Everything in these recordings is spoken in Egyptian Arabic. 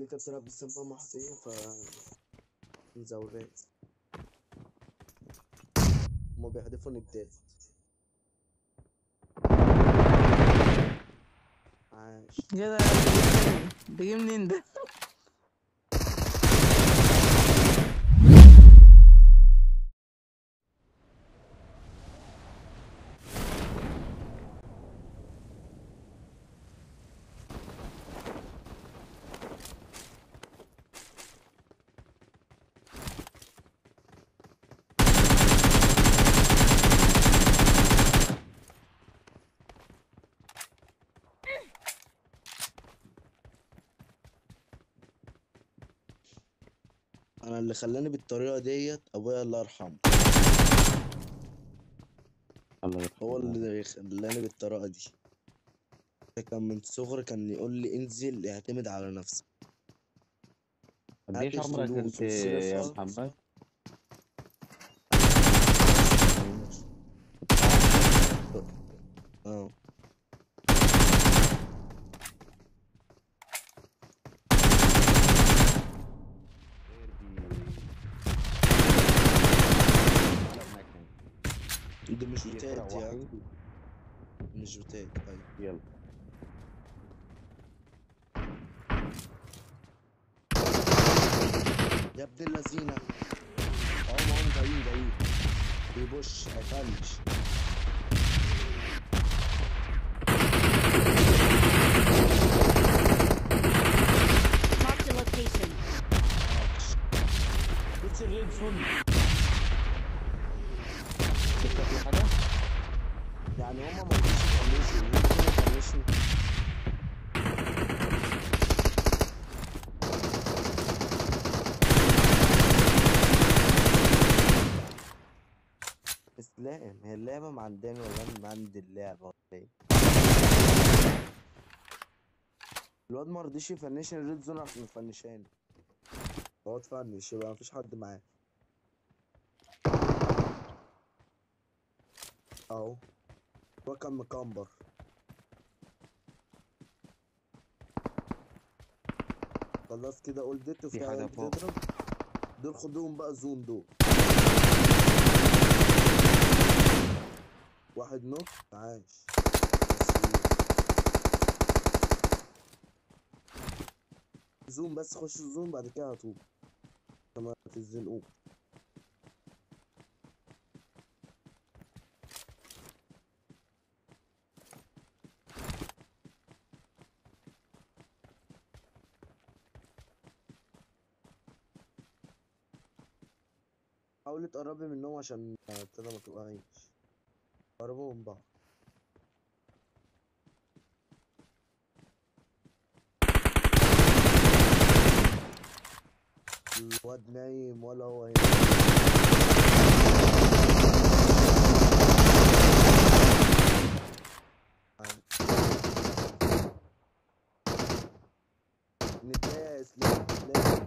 كانت بتلعب بالسماعة محظية ف مزورات هما بيحدفوا ندات عاش يا ده ده جه منين ده انا اللي خلاني بالطريقة ديت ابويا الله يرحمه الله يرحمه هو اللي خلاني بالطريقة دي كان من صغري كان يقول لي انزل اعتمد على نفسك قديش هات عمرك الفلوس انت يا والصرفة. محمد؟ اه دي مش بتاعت يا مش بتاعت ايوه يلا يا ابن اللذينة اه ما هم جايين جايين بيبوش هيفنش Marked a location. بص الريد فل لسه في حدا؟ يعني هما ما رضوش يفنشوا ممكن يفنشوا اسلام هي اللعبة معنداني ولا انا اللي عندي اللعبة ولا ايه؟ الواد ما رضيش يفنشني الريد زون عشان يفنشاني هو اتفنش يبقى مفيش حد معاه اهو هو كان مكمبر خلاص كده قلت في وفي حدا عيال فوق. بتضرب دول خدوهم بقى زون دول واحد نوك عاش زوم بس خش الزوم بعد كده هتوب كما تزنقوه حاولي تقربي منهم عشان كده ما تبقاش قربوا من بعض الواد نايم ولا هو هنا ندايا يا اسلام اسلام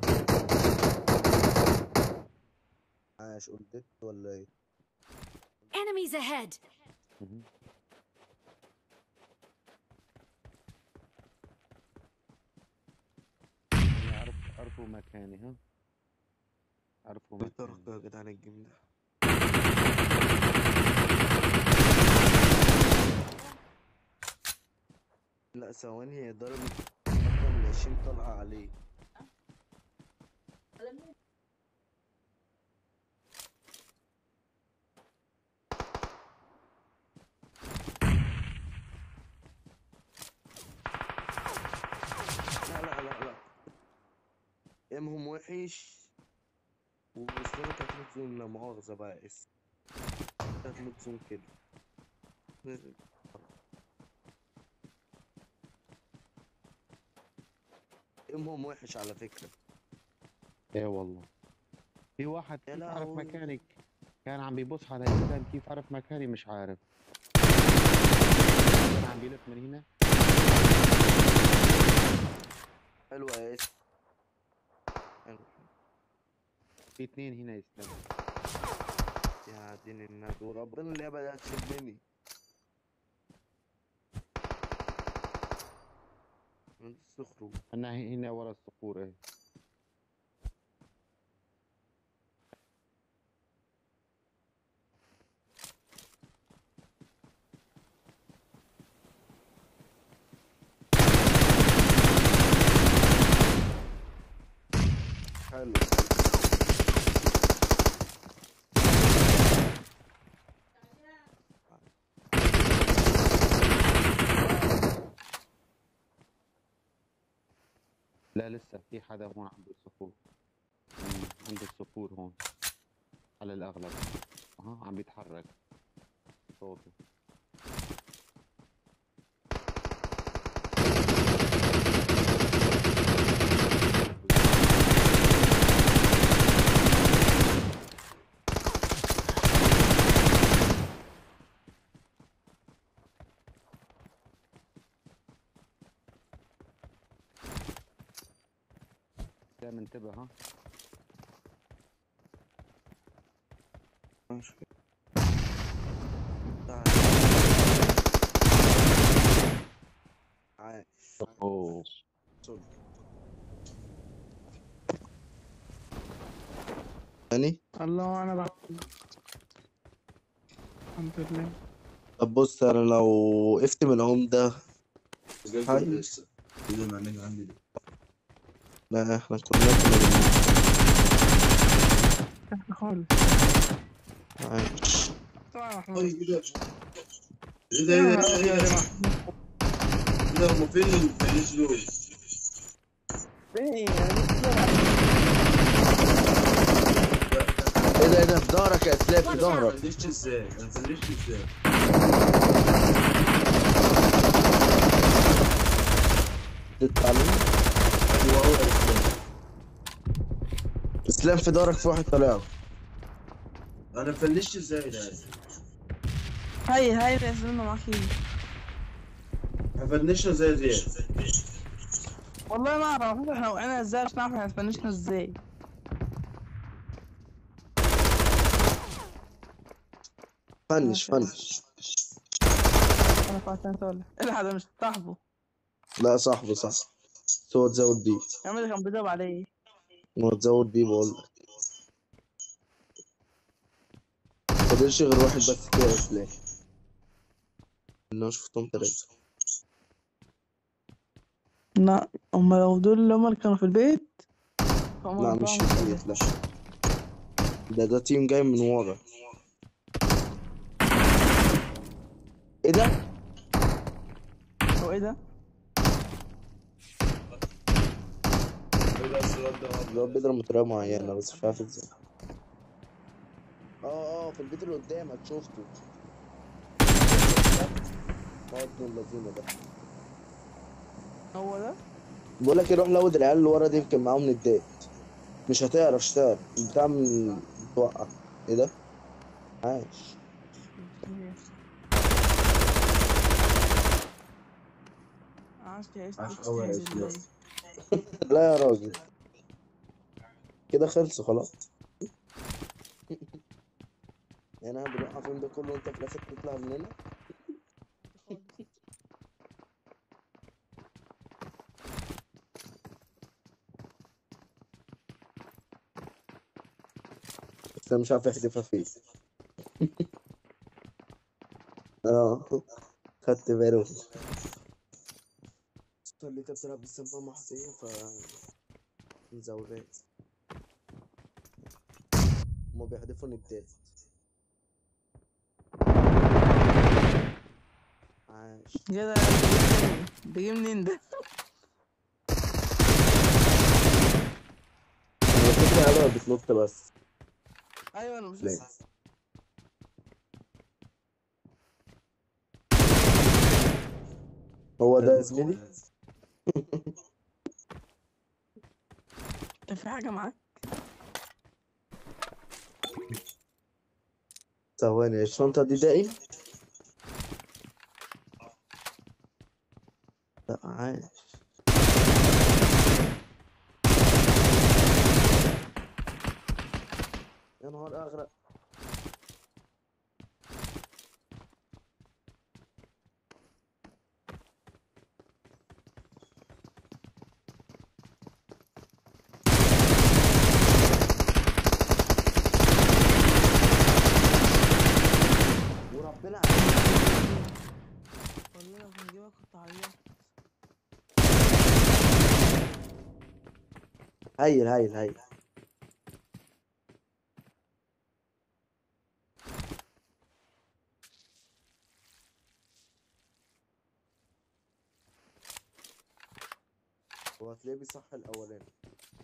عاش قلت ولا ايه Enemies ahead. مهم. أنا عرف عرفوا مكاني ها عرفوا بيطرق مكاني يا جدعان الجيم ده لا ثواني هي ضربت أكتر من عشرين طلقة عليه لا لا لا لا ايمهم وحش ومستوى كانت متزون لا مؤاخذة بقى اس كانت متزون كده ايمهم وحش على فكرة ايه والله في واحد يا كيف عرف لهوي. مكانك كان عم بيبص على انسان كيف عرف مكاني مش عارف كان عم بيلف من هنا حلوة يا اس حلو في اثنين هنا يسلم يا دين النبي وربنا اللعبة دي هتشدني عند الصخر انا هي- هنا ورا الصخور ايه حلو لا لسه في حدا هون عند الصخور مم، عند الصخور هون على الاغلب اها عم بيتحرك صوته دايما انتبه ها ماشي تعال عايش اوه صدق تاني الله انا بعد الحمد لله طب بص انا لو وقفت من الهوم ده هاي. لسه اذا ما نجي عندي دي لا احنا كنا كنا تحت خالص عايش طبعا محمود طيب ايه ده ايه ده ايه ده ايه ده ايه ده هم فين الفريق دول؟ ايه ده ايه ده في ظهرك يا اسلام في ما ظهرك فنشت ازاي؟ ما فنشت ازاي؟ تتعلم ايوه هو ده الإسلام. اسلام في ظهرك في واحد طالع انا فنشت ازاي ده؟ هاي هاي اللي نزلنا معاك هنا. هفنشها ازاي زياد؟ والله ما اعرف احنا وقعنا ازاي عشان نعرف احنا فنشنا ازاي فنش فنش انا فاتن تقول ايه هذا مش صاحبه لا صاحبي صح بس هو تزود بيه يا عم ده كان بيضرب عليه هو تزود بيه بقول لك فاضلش غير واحد بس كده يا اسلام انا شفتهم تلاتة لا هم لو دول اللي هم اللي كانوا في البيت فهم لا اللي مش طلعوا في البيت لا ده ده تيم جاي من ورا ايه ده؟ هو ايه ده؟ ايه ده السؤال ده؟ اللي هو بيضرب بطريقة معينة بس مش عارف ازاي اه اه في البيت اللي قدامك شفته برضه اللذينة ده هو ده؟ بقول لك روح لود العيال اللي ورا دي يمكن معاهم ندات مش هتعرف اشتغل بتعمل توقع ايه ده؟ عايش عاش يا عاش أوي يا استاذ أستاذ. لا يا راجل كده خلصوا خلاص يعني انا بنوقفين ده كله وانت في الاخر تطلع مننا بس أنا مش عارف احدفها فين اه خدت بالي اللي كانت بتلعب بالسماعة محظية ف مزودات هما بيحدفوا ندات عاش كده ده جه منين ده؟ انا فكرة حلوة بتنط بس ايوه انا مش ليه؟ هو ده يا زميلي انت في حاجه معاك؟ ثواني الشنطة دي دائم لا عاش يا نهار أغرق هايل هايل هايل هو هتلاقيه بيصح الاولاني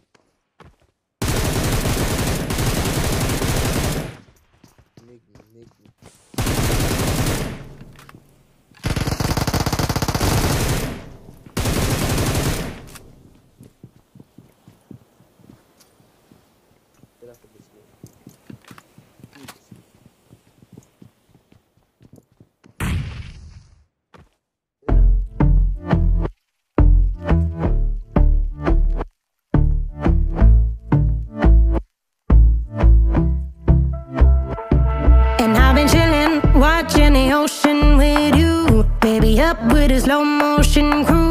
نجم نجم كده في الاسبوع And I've been chillin', watching the ocean with you. Baby, up with a slow motion cruise.